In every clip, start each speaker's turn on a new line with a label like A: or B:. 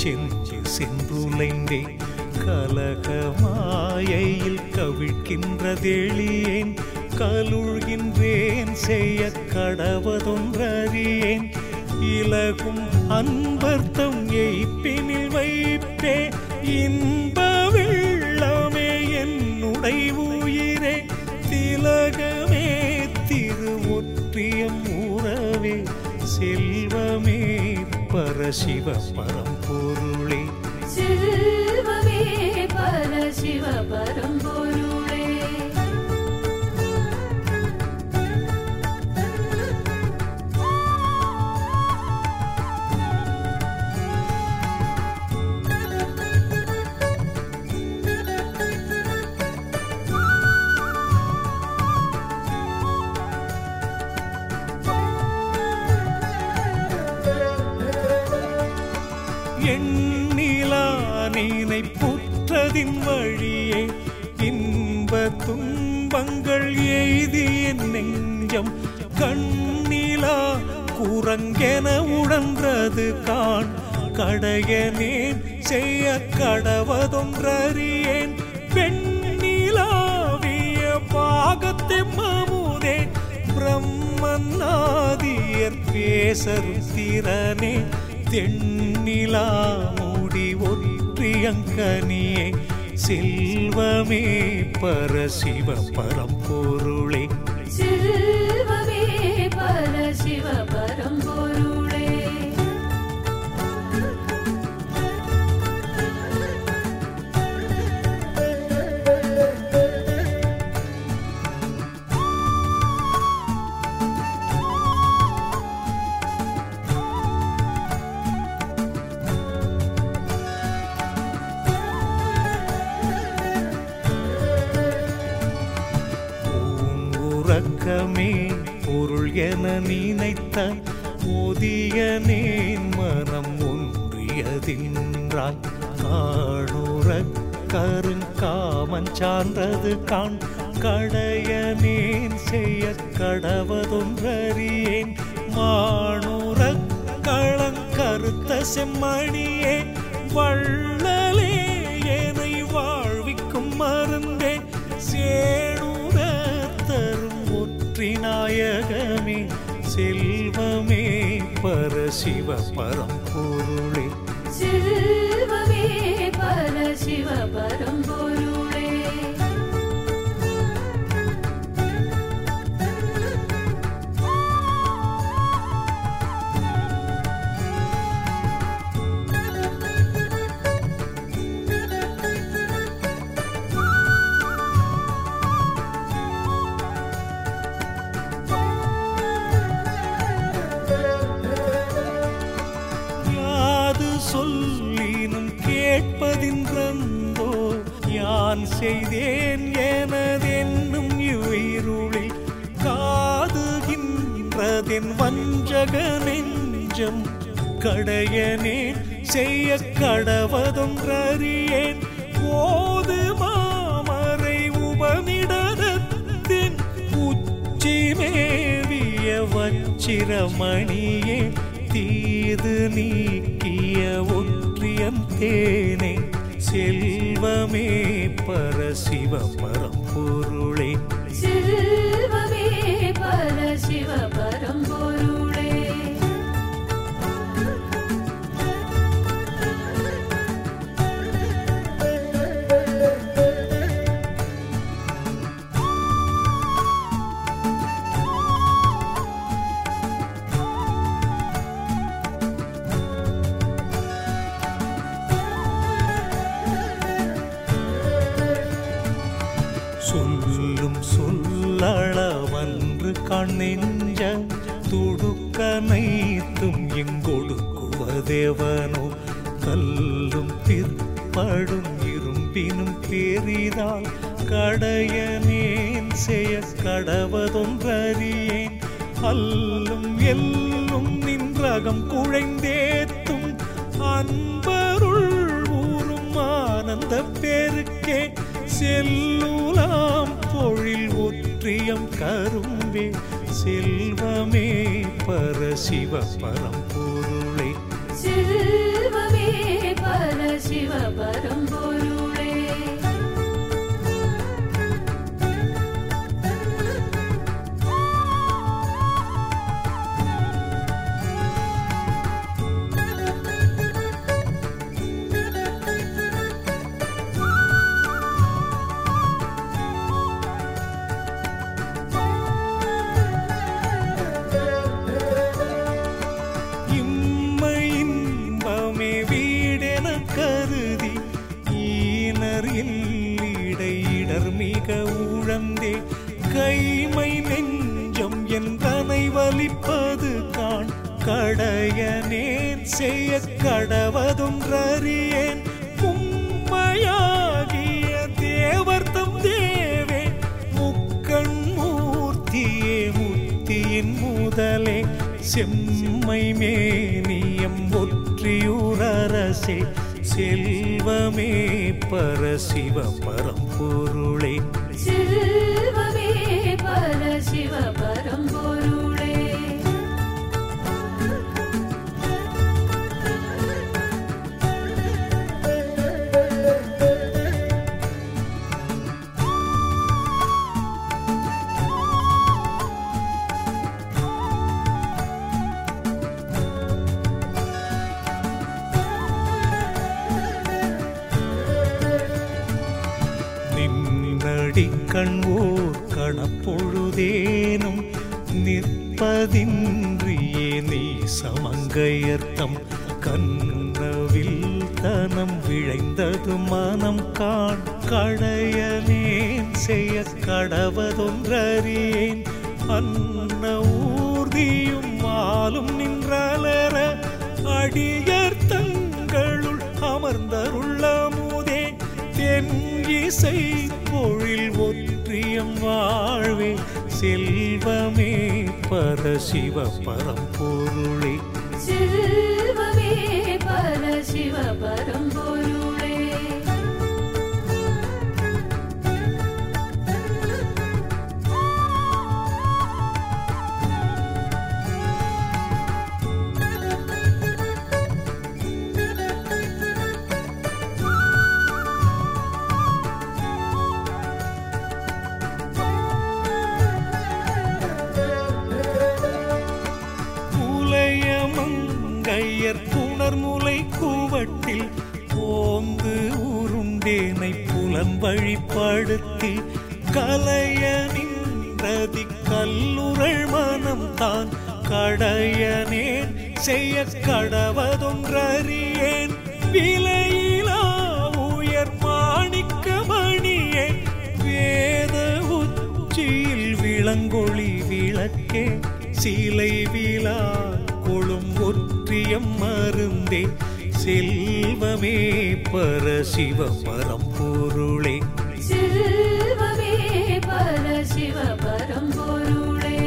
A: சென்று சென்றுலைந்தே கலகமாயையில் கவிழ்கின்றதெளியேன் கலுழ்கின்றேன் செய்ய கடவதொன்றறியேன் இலகும் அன்பர்த்தம் எய்ப்பினில் வைப்பே இன்ப வெள்ளமே என்னுடை உயிரே திலகமே திரு ஒற்றியம் உறவே செல்வமே பரசிவ பரம்பொருளே
B: செல்வமே பரசிவ பரம்பொருளே
A: எண்ணிலா நீனை புற்றதின் வழியே இன்ப துன்பங்கள் எய்தி என் நெஞ்சம் கண்ணிலா குரங்கென உழன்றது காண் கடையனேன் செய்ய கடவதொன்றறியேன் பெண்ணிலாவிய பாகத்தை மாமுதே பிரம்மநாதியர் பேசருத்திரனே தென்னிலா மூடி ஒற்றியங்கனியே செல்வமே பரசிவ பரம்பொருளே
B: செல்வமே பரசிவ பரம்பொருளே
A: உறக்கமே பொருள் என நினைத்த முதியனேன் மனம் ஒன்றியதின்றாய் காணுற கருங்காமன் சார்ந்தது காண் கடையனேன் செய்ய கடவதொன்றறியேன் மாணுற களங்கருத்த செம்மணியே வள்ளலே என்னை வாழ்விக்கும் மருந்தே சேணுர தரும் ஒற்றி நாயகமே செல்வமே பரசிவ பரம்பொருளே
B: செல்வமே பரசிவ பரம்பொருளே
A: யாது சொல்லினும் கேட்பதின்றந்தோ யான் செய்தேன் எனதென்னும் இவ்வுயிருளில் காதுகின்றதென் வஞ்சக நெஞ்சம் கடையனே செய்ய கடவதொன்றறியேன் ஓது மாமரை உபனிடத்தின் உச்சி மேவிய வச்சிரமணியே தீது நீக்கிய ஒற்றியம் தேனே செல்வமே பரசிவ பரம்பொருளே
B: செல்வமே பரசிவ பரம்பொருளே
A: சொல்லும் சொல்லளவன்று கண்ணெஞ்ச துடுக்கனைத்தும் எங்கொடுக்குவதேவனோ கல்லும் பிற்படும் இரும்பினும் பெரிதால் கடையனேன் செய்ய கடவதொன்றறியேன் அல்லும் எல்லும் நின்றகம் குழைந்தேத்தும் அன்பருள் ஊரும் ஆனந்த பெருக்கே செல்லுலாம் பொழில் ஒற்றியம் கரும்பே செல்வமே பரசிவ பரம்பொருளே
B: செல்வமே
A: கடையனேன் செய்ய கடவதொன்றறியேன் உம்மையாகிய தேவர்த்தம் தேவே முக்கண் மூர்த்தியே முத்தியின் முதலே செம்மை மேனியம் ஒற்றியூரரசே செல்வமே பரசிவ பரம்பொருளே
B: செல்வமே பரசிவ பரம்பொருளே
A: நின்னடி கண்வோர் கணப்பொழுதேனும் நிற்பதின்றியே நீ சமங்கையர்த்தம் கண்ணவில் தனம் விழைந்தது மனம் காண் கடையனேன் செய்ய கடவதொன்றறியேன் அன்ன ஊர்தியும் மாலும் நின்றலர அடியர் தங்களுள் அமர்ந்தருள்ளமுதே தென் இசை பொழில் ஒற்றியம் வாழ்வே செல்வமே பரசிவ பரம்பொருளே
B: செல்வமே பரசிவ பரம்பொருளே
A: புலையமங்கையர் புணர்முலை கூவட்டில் போந்து உருண்டேனை புலன் வழிப்படுத்தி கலைய நின்றதி கல்லுரள் மனம் தான் கடையனேன் செய்ய கடவதொன்றறியேன் விலையிலா உயர் மாணிக்க மணியே வேத உச்சியில் விளங்கொளி விளக்கே சீலை விழா கொழும் ஒற்றியம் மருந்தே செல்வமே பரசிவ பரம்பொருளே
B: செல்வமே பரசிவ பரம்பொருளே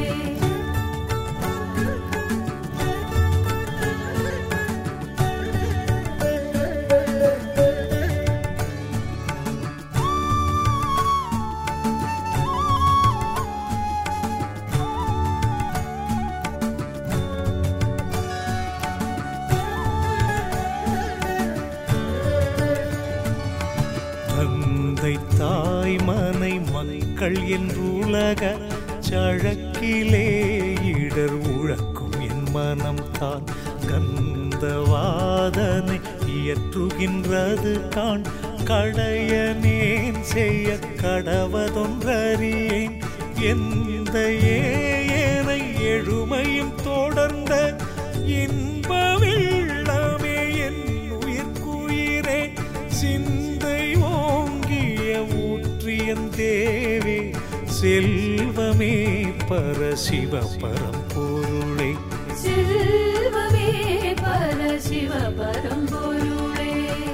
A: தந்தை தாய் மனை மக்கள் என்றுலக சழக்கிலே இடர் உழக்கும் என் மனம் தான் கந்தவாதனை இயற்றுகின்றது காண் கடையனேன் செய்ய கடவதொன்றறியேன் எந்த ஏனை எழுமையும் தொடர்ந்த இன்ப வெள்ளமே என் உயிர்க்குயிரே சிந்தை ஓங்கிய ஊற்றியன் தேவே செல்வமே பரசிவ பரம்பொருளே
B: செல்வமே பரசிவ பரம்பொருளே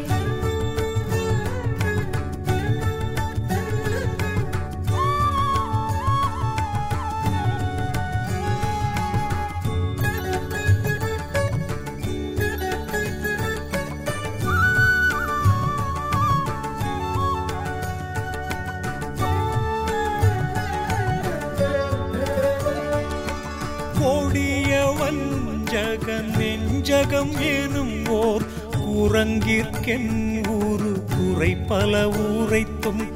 A: கொடிய வஞ்சக நெஞ்சகம் எனும் ஓர் குரங்கிற்கென் ஊரு குறை பல ஊரைத்தும்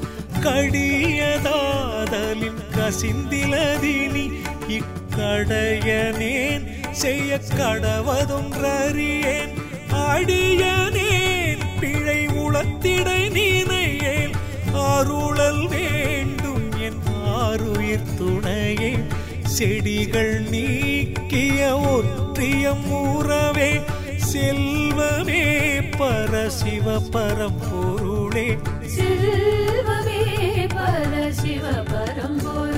A: கடியதாதலின் கசிந்திலதினி இக்கடையனேன் செய்ய கடவதொன்றறியேன் அடியனேன் பிழை உளத்திடை நீனையேல் அருளல் வேண்டும் என் ஆருயிர் துணையே செடிகள் நீக்கிய ஒற்றியம் ஊறவே செல்வமே பரசிவ பரம்பொருளே
B: செல்வமே பரசிவ பரம்பொருளே